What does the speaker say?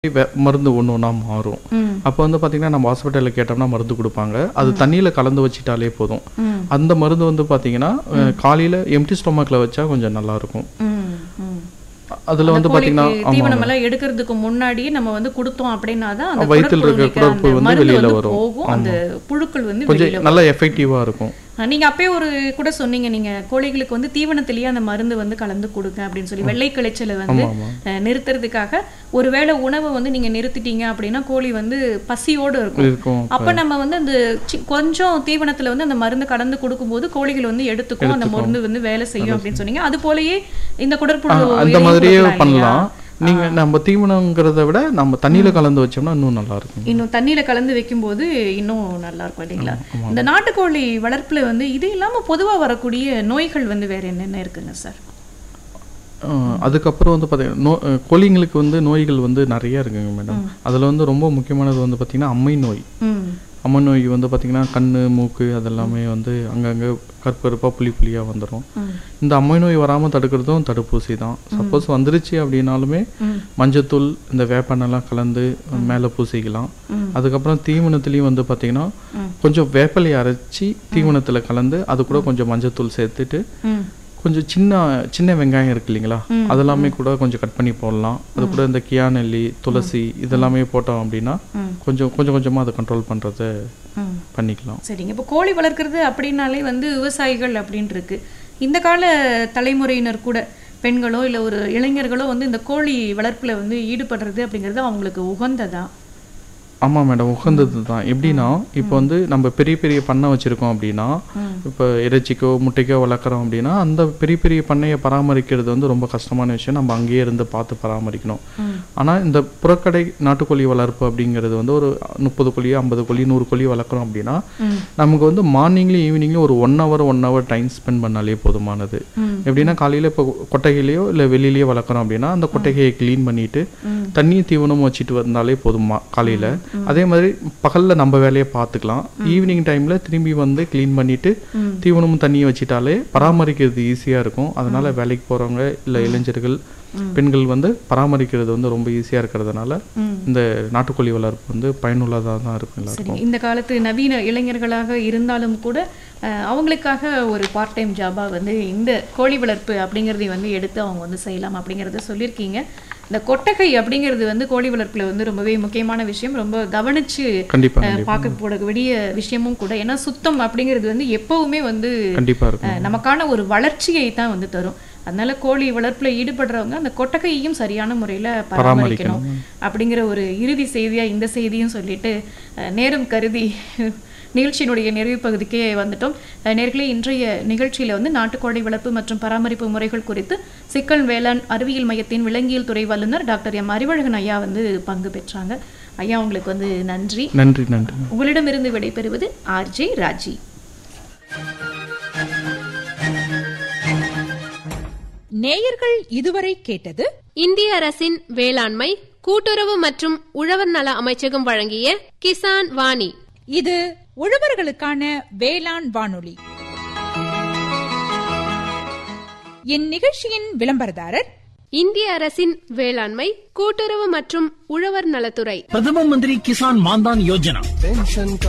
வே- மருந்து ஒன்று ஒன்றா மாறும் ம். அப்போ வந்து பார்த்தீங்கன்னா நம்ம ஹாஸ்பிட்டலில் கேட்டோம்னா மருந்து கொடுப்பாங்க அது தண்ணியில் கலந்து வச்சிட்டாலே போதும் ம். அந்த மருந்து வந்து பார்த்தீங்கன்னா காலையில் எம்டி ஸ்டொமக்கில் வச்சா கொஞ்சம் நல்லா இருக்கும் ம், ம். அதில் வந்து அந்த பார்த்தீங்கன்னா கோழிக்கு தீவனம் எல்லாம் எடுக்கிறதுக்கு முன்னாடியே நம்ம வந்து கொடுத்தோம் அப்படின்னா தான் அந்த வயித்துல இருக்க குடற்புழுவுக்கு குடற்புழு அந்த வந்து மருந்து வெளியில வந்து வரும். போகும் அந்த புழுக்கள் வந்து கொஞ்சம் வெளியில நல்லா எஃபெக்டிவாக இருக்கும் அஹ் நீங்க அப்பயே ஒரு கூட சொன்னீங்க நீங்க கோழிகளுக்கு வந்து தீவனத்திலேயே அந்த மருந்து வந்து கலந்து கொடுங்க அப்படின்னு சொல்லி வெள்ளை கிளைச்சலை வந்து ஆமா, ஆமா. அஹ், நிறுத்துறதுக்காக ஒருவேளை உணவை வந்து நீங்க நிறுத்திட்டீங்க அப்படின்னா கோழி வந்து பசியோடு இருக்கும் இருக்கும் அப்ப நம்ம வந்து அந்த சி- கொஞ்சம் தீவனத்துல வந்து அந்த மருந்து கலந்து கொடுக்கும்போது கோழிகள் வந்து எடுத்துக்கும் அந்த மருந்து வந்து வேலை செய்யும் அப்படின்னு சொன்னீங்க அது போலயே இந்த குடற்புழு அந்த உயிரையும் மாதிரியே கொடுக்கலாம் இல்லையா? பண்ணலாம் நீங்க நம்ம தீவனங்கிறத விட நம்ம தண்ணியில கலந்து வச்சோம்னா இன்னும் நல்லா இருக்கும் இன்னும் தண்ணியில கலந்து வைக்கும்போது இன்னும் நல்லா இருக்கும் இல்லைங்களா இந்த நாட்டுக்கோழி வளர்ப்புல வந்து இது இல்லாம பொதுவா வரக்கூடிய நோய்கள் வந்து வேற என்னென்ன இருக்குங்க சார் அஹ் அதுக்கப்புறம் வந்து பார்த்தீங்கன்னா நோ அஹ் கோழிங்களுக்கு வந்து நோய்கள் வந்து நிறைய இருக்குங்க மேடம் அதில் வந்து ரொம்ப முக்கியமானது வந்து பார்த்தீங்கன்னா அம்மை நோய் ம் அம்மை நோய் வந்து பார்த்தீங்கன்னா கண் மூக்கு அதெல்லாமே வந்து அங்கங்கே கற்பருப்பாக புளி புளியாக வந்துடும் ம். இந்த அம்மை நோய் வராமல் தடுக்கிறதும் தடுப்பூசி தான் சப்போஸ் வந்துருச்சு அப்படின்னாலுமே ம். மஞ்சத்தூள் இந்த வேப்பெண்ணெல்லாம் கலந்து மேலே பூசிக்கலாம் ம். அதுக்கப்புறம் தீவனத்துலேயும் வந்து பார்த்தீங்கன்னா ம். கொஞ்சம் வேப்பிலையை அரைச்சி தீவனத்தில் கலந்து அது கூட கொஞ்சம் மஞ்சத்தூள் சேர்த்துட்டு ம் கொஞ்சம் சின்ன சின்ன வெங்காயம் இருக்கு இல்லைங்களா அதெல்லாமே கூட கொஞ்சம் கட் பண்ணி போடலாம் அது கூட இந்த கியா நெல்லி துளசி இதெல்லாமே போட்டோம் அப்படின்னா ம். கொஞ்சம் கொஞ்சம் கொஞ்சமாக அதை கண்ட்ரோல் பண்ணுறத ம் பண்ணிக்கலாம் சரிங்க இப்போ கோழி வளர்க்குறது அப்படின்னாலே வந்து விவசாயிகள் அப்படின்னு இருக்கு இந்த கால தலைமுறையினர் கூட பெண்களோ இல்லை ஒரு இளைஞர்களோ வந்து இந்த கோழி வளர்ப்புல வந்து ஈடுபடுறது அப்படிங்கிறது அவங்களுக்கு உகந்ததா ஆமாம் மேடம் உகந்தது தான் எப்படின்னா இப்போ வந்து நம்ம பெரிய பெரிய பண்ணை வச்சுருக்கோம் அப்படின்னா ம். இப்போ இறைச்சிக்கோ முட்டைக்கோ வளர்க்குறோம் அப்படின்னா அந்த பெரிய பெரிய பண்ணையை பராமரிக்கிறது வந்து ரொம்ப கஷ்டமான விஷயம் நம்ம அங்கேயே இருந்து பார்த்து பராமரிக்கணும் ம். ஆனால் இந்த புறக்கடை நாட்டுக்கோழி வளர்ப்பு அப்படிங்கிறது வந்து ஒரு முப்பது கோழி ஐம்பது கோழி நூறு கோழி வளர்க்குறோம் அப்படின்னா ம். நமக்கு வந்து மார்னிங்லேயும் ஈவினிங்லேயும் ஒரு one hour one hour time spend பண்ணாலே போதுமானது ம். எப்படின்னா காலையில் இப்போ கொட்டகையிலையோ இல்லை வெளியிலேயோ வளர்க்குறோம் அப்படின்னா அந்த கொட்டகையை க்ளீன் பண்ணிட்டு ம். தண்ணியும் தீவனமும் வச்சுட்டு வந்தாலே போதுமா காலையில் அதே மாதிரி பகலில் நம்ம வேலையை பார்த்துக்கலாம் ஈவினிங் டைமில் திரும்பி வந்து க்ளீன் பண்ணிட்டு ம். தீவனமும் தண்ணியும் வச்சிட்டாலே பராமரிக்கிறது ஈஸியாக இருக்கும் அதனால வேலைக்கு போகிறவங்க இல்லை இளைஞர்கள் பெண்கள் வந்து பராமரிக்கிறது வந்து ரொம்ப ஈஸியாக இருக்கிறதுனால ம். இந்த நாட்டுக்கோழி வளர்ப்பு வந்து பயனுள்ளதாக தான் இருக்கும் எல்லாருக்கும் சரி இந்த காலத்து நவீன இளைஞர்களாக இருந்தாலும் கூட அஹ், அவங்களுக்காக ஒரு பார்ட் டைம் ஜாபாக வந்து இந்த கோழி வளர்ப்பு அப்படிங்கிறதை வந்து எடுத்து அவங்க வந்து செய்யலாம் அப்படிங்கிறத சொல்லியிருக்கீங்க இந்த கொட்டகை அப்படிங்கிறது வந்து கோழி வளர்ப்புல வந்து ரொம்பவே முக்கியமான விஷயம் ரொம்ப கவனிச்சு கண்டிப்பாக அஹ், பார்க்க போட வேண்டிய விஷயமும் கூட ஏன்னா சுத்தம் அப்படிங்கிறது வந்து எப்பவுமே வந்து கண்டிப்பாக இருக்கும் அஹ், நமக்கான ஒரு வளர்ச்சியை தான் வந்து தரும் அதனால கோழி வளர்ப்புல ஈடுபடுறவங்க அந்த கொட்டகையையும் சரியான முறையில பராமரிக்கணும் அப்படிங்கிற ஒரு இறுதி செய்தியா இந்த செய்தியும் சொல்லிட்டு அஹ், நேரம் கருதி நிகழ்ச்சியினுடைய நிறைவு பகுதிக்கே வந்துட்டோம் அஹ், நேர்களே இன்றைய நிகழ்ச்சியில வந்து நாட்டுக்கோழி வளர்ப்பு மற்றும் பராமரிப்பு முறைகள் குறித்து சிக்கல் வேளாண் அறிவியல் மையத்தின் விலங்கியல் துறை வல்லுநர் டாக்டர் எம் அறிவழகன் ஐயா வந்து பங்கு பெற்றாங்க ஐயா உங்களுக்கு வந்து நன்றி நன்றி நன்றி உங்களிடமிருந்து விடைபெறுவது ஆர்ஜே ராஜி நேயர்கள் இதுவரை கேட்டது இந்திய அரசின் வேளாண்மை கூட்டுறவு மற்றும் உழவர் நல அமைச்சகம் வழங்கிய கிசான் வாணி இது உழவர்களுக்கான வேளாண் வானொலி இந்நிகழ்ச்சியின் விளம்பரதாரர் இந்திய அரசின் வேளாண்மை கூட்டுறவு மற்றும் உழவர் நலத்துறை प्रधानमंत्री किसान मानधन योजना पेंशन का